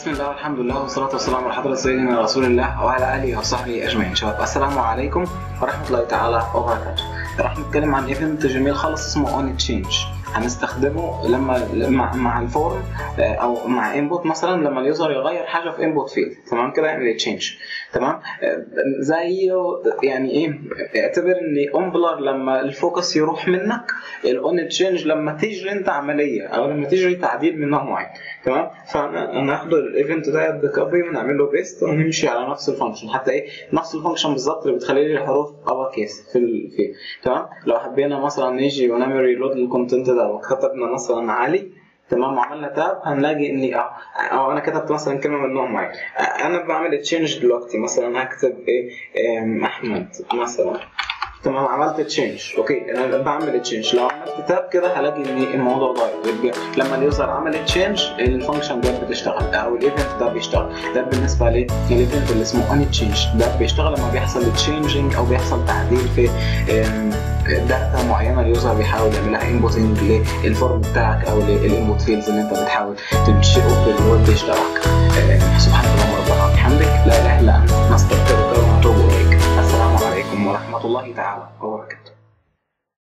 بسم الله والحمد لله والصلاة والسلام على حضرة سيدنا رسول الله وعلى آله وصحبه أجمعين شباب السلام عليكم ورحمة الله تعالى وبركاته راح نتكلم عن ايفنت جميل خالص اسمه اون تشينج هنستخدمه لما مع, مع الفورم او مع انبوت مثلا لما اليوزر يغير حاجه في انبوت فيلد تمام كده يعمل تشينج تمام زي يعني ايه اعتبر ان امبلر لما الفوكس يروح منك الاون تشينج لما تجري انت عمليه او لما تجري تعديل من نوع معين تمام فهناخد الايفنت ده بكوبي ونعمل له بيست ونمشي على نفس الفانكشن حتى ايه نفس الفانكشن بالظبط اللي بتخلي لي الحروف ابر كيس في الفيل تمام لو حبينا مثلا نيجي ونعمل ريلود للكونتنت ده وكتبنا مثلا علي تمام وعملنا تاب هنلاقي اني اه او انا كتبت مثلا كلمه من نوع معين انا بعمل تشينج دلوقتي مثلا هكتب ايه, إيه احمد مثلا تمام عملت تشينج اوكي انا بعمل تشينج لو عملت تاب كده هلاقي ان الموضوع ضايع لما اليوزر عمل تشينج الفانكشن ده بتشتغل او الايفنت ده بيشتغل ده بالنسبه للايفنت اللي اسمه اني تشينج ده بيشتغل لما بيحصل تشينجينج او بيحصل تعديل في داتا معينه اليوزر بيحاول يعملها انبوتنج للفورم بتاعك او للانبوت فيلز اللي انت بتحاول تنشئه في الويب بيج تبعك سبحانك اللهم ربنا وبحمدك لا اله الا انت نستغفرك ونتوب اليك السلام عليكم ورحمه الله تعالى وبركاته